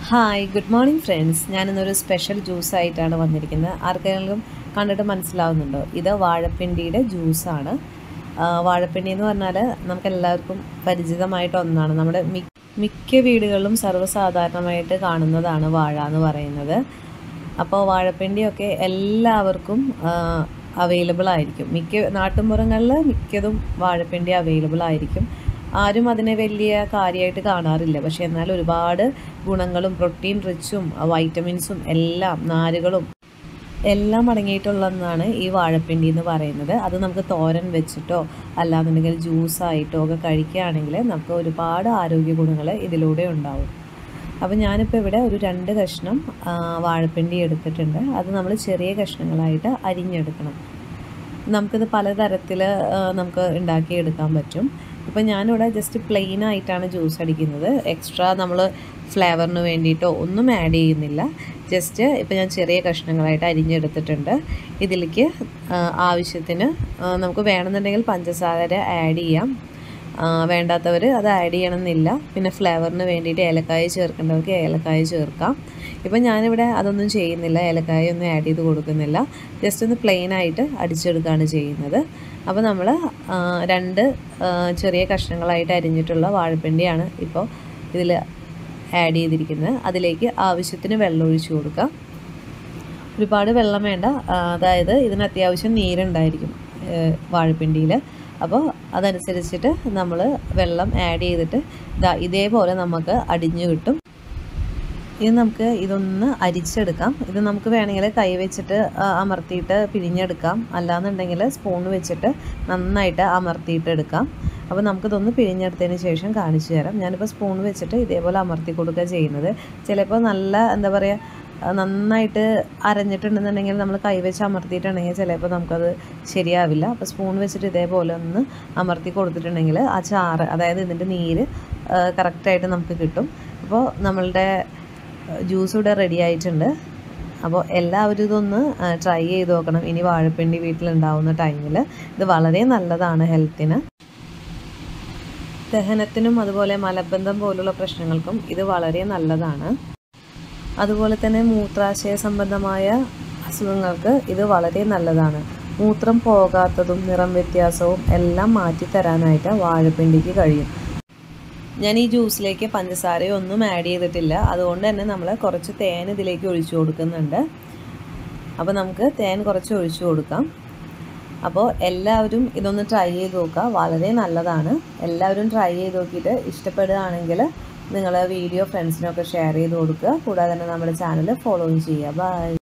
hi good morning friends ഞാനിന്നൊരു special juice ആയിട്ടാണ് വന്നിരിക്കുന്നത് ആർക്കെങ്കിലും കണ്ടിട്ട് മനസ്സിലാവുന്നുണ്ടോ ഇത് വാഴപ്പിണ്ടിയുടെ ജ്യൂസാണ് വാഴപ്പിണ്ടി എന്ന് പറഞ്ഞാൽ നമുക്ക് എല്ലാവർക്കും പരിചിതമായിട്ട് ഒന്നാണ് നമ്മുടെ മി മിക്ക വീടുകളിലും സർവ്വസാധാരണമായിട്ട് കാണുന്നതാണ് വാഴ എന്ന് പറയുന്നത് അപ്പോൾ വാഴപ്പിണ്ടിയൊക്കെ എല്ലാവർക്കും അവൈലബിൾ ആയിരിക്കും മിക്ക നാട്ടുമ്പുറങ്ങളിൽ മിക്കതും വാഴപ്പിണ്ടി അവൈലബിൾ ആയിരിക്കും ആരും അതിനെ വലിയ കാര്യമായിട്ട് കാണാറില്ല പക്ഷേ എന്നാൽ ഒരുപാട് ഗുണങ്ങളും പ്രോട്ടീൻ റിച്ചും വൈറ്റമിൻസും എല്ലാം നാരുകളും എല്ലാം അടങ്ങിയിട്ടുള്ളതെന്നാണ് ഈ വാഴപ്പിണ്ടി എന്ന് പറയുന്നത് അത് നമുക്ക് തോരൻ വെച്ചിട്ടോ അല്ലാന്നുണ്ടെങ്കിൽ ജ്യൂസായിട്ടോ ഒക്കെ കഴിക്കുകയാണെങ്കിൽ നമുക്ക് ഒരുപാട് ആരോഗ്യ ഗുണങ്ങൾ ഇതിലൂടെ ഉണ്ടാവും അപ്പോൾ ഞാനിപ്പോൾ ഇവിടെ ഒരു രണ്ട് കഷ്ണം വാഴപ്പിണ്ടി എടുത്തിട്ടുണ്ട് അത് നമ്മൾ ചെറിയ കഷ്ണങ്ങളായിട്ട് അരിഞ്ഞെടുക്കണം നമുക്കിത് പലതരത്തിൽ നമുക്ക് ഉണ്ടാക്കിയെടുക്കാൻ പറ്റും ഇപ്പം ഞാനിവിടെ ജസ്റ്റ് പ്ലെയിൻ ആയിട്ടാണ് ജ്യൂസ് അടിക്കുന്നത് എക്സ്ട്രാ നമ്മൾ ഫ്ലേവറിന് വേണ്ടിയിട്ടോ ഒന്നും ആഡ് ചെയ്യുന്നില്ല ജസ്റ്റ് ഇപ്പം ഞാൻ ചെറിയ കഷ്ണങ്ങളായിട്ട് അരിഞ്ഞെടുത്തിട്ടുണ്ട് ഇതിലേക്ക് ആവശ്യത്തിന് നമുക്ക് വേണമെന്നുണ്ടെങ്കിൽ പഞ്ചസാര ആഡ് ചെയ്യാം വേണ്ടാത്തവർ അത് ആഡ് ചെയ്യണമെന്നില്ല പിന്നെ ഫ്ലേവറിന് വേണ്ടിയിട്ട് ഏലക്കായ ചേർക്കേണ്ടവർക്ക് ഏലക്കായ ചേർക്കാം ഇപ്പം ഞാനിവിടെ അതൊന്നും ചെയ്യുന്നില്ല ഏലക്കായ ഒന്നും ആഡ് ചെയ്ത് കൊടുക്കുന്നില്ല ജസ്റ്റ് ഒന്ന് പ്ലെയിൻ ആയിട്ട് അടിച്ചെടുക്കുകയാണ് ചെയ്യുന്നത് അപ്പോൾ നമ്മൾ രണ്ട് ചെറിയ കഷ്ണങ്ങളായിട്ട് അരിഞ്ഞിട്ടുള്ള വാഴപ്പിണ്ടിയാണ് ഇപ്പോൾ ഇതിൽ ആഡ് ചെയ്തിരിക്കുന്നത് അതിലേക്ക് ആവശ്യത്തിന് വെള്ളം ഒഴിച്ച് കൊടുക്കാം ഒരുപാട് വെള്ളം വേണ്ട അതായത് ഇതിന് അത്യാവശ്യം നീരുണ്ടായിരിക്കും വാഴപ്പിണ്ടിയിൽ അപ്പോൾ അതനുസരിച്ചിട്ട് നമ്മൾ വെള്ളം ആഡ് ചെയ്തിട്ട് ഇതാ ഇതേപോലെ നമുക്ക് അടിഞ്ഞു കിട്ടും ഇത് നമുക്ക് ഇതൊന്ന് അരിച്ചെടുക്കാം ഇത് നമുക്ക് വേണമെങ്കിൽ കൈ വെച്ചിട്ട് അമർത്തിയിട്ട് പിഴിഞ്ഞെടുക്കാം അല്ലാന്നുണ്ടെങ്കിൽ സ്പൂൺ വെച്ചിട്ട് നന്നായിട്ട് അമർത്തിയിട്ട് എടുക്കാം അപ്പോൾ നമുക്കിതൊന്ന് പിഴിഞ്ഞെടുത്തതിന് ശേഷം കാണിച്ചു തരാം ഞാനിപ്പോൾ സ്പൂൺ വെച്ചിട്ട് ഇതേപോലെ അമർത്തി കൊടുക്കുക ചെയ്യുന്നത് ചിലപ്പോൾ നല്ല എന്താ പറയുക നന്നായിട്ട് അരഞ്ഞിട്ടുണ്ടെന്നുണ്ടെങ്കിൽ നമ്മൾ കൈവച്ച് അമർത്തിയിട്ടുണ്ടെങ്കിൽ ചിലപ്പോൾ നമുക്കത് ശരിയാവില്ല അപ്പോൾ സ്പൂൺ വെച്ചിട്ട് ഇതേപോലെ ഒന്ന് അമർത്തി കൊടുത്തിട്ടുണ്ടെങ്കിൽ ആ ചാറ് അതായത് ഇതിൻ്റെ നീര് കറക്റ്റായിട്ട് നമുക്ക് കിട്ടും അപ്പോൾ നമ്മളുടെ ജ്യൂസ് ഇവിടെ റെഡി ആയിട്ടുണ്ട് അപ്പോൾ എല്ലാവരും ഇതൊന്ന് ട്രൈ ചെയ്ത് നോക്കണം ഇനി വാഴപ്പിണ്ടി വീട്ടിലുണ്ടാവുന്ന ടൈമിൽ ഇത് വളരെ നല്ലതാണ് ഹെൽത്തിന് ദഹനത്തിനും അതുപോലെ മലബന്ധം പോലുള്ള പ്രശ്നങ്ങൾക്കും ഇത് വളരെ നല്ലതാണ് അതുപോലെ തന്നെ മൂത്രാശയ സംബന്ധമായ അസുഖങ്ങൾക്ക് ഇത് വളരെ നല്ലതാണ് മൂത്രം പോകാത്തതും നിറം വ്യത്യാസവും എല്ലാം മാറ്റിത്തരാനായിട്ട് വാഴപ്പിണ്ടിക്ക് കഴിയും ഞാൻ ഈ ജ്യൂസിലേക്ക് പഞ്ചസാരയോ ഒന്നും ആഡ് ചെയ്തിട്ടില്ല അതുകൊണ്ട് തന്നെ നമ്മൾ കുറച്ച് തേൻ ഇതിലേക്ക് ഒഴിച്ചു കൊടുക്കുന്നുണ്ട് അപ്പോൾ നമുക്ക് തേൻ കുറച്ച് ഒഴിച്ചു കൊടുക്കാം അപ്പോൾ എല്ലാവരും ഇതൊന്ന് ട്രൈ ചെയ്ത് നോക്കുക വളരെ നല്ലതാണ് എല്ലാവരും ട്രൈ ചെയ്ത് നോക്കിയിട്ട് ഇഷ്ടപ്പെടുകയാണെങ്കിൽ നിങ്ങൾ വീഡിയോ ഫ്രണ്ട്സിനൊക്കെ ഷെയർ ചെയ്ത് കൊടുക്കുക കൂടാതെ തന്നെ നമ്മുടെ ചാനൽ ഫോളോയും ചെയ്യുക ബൈ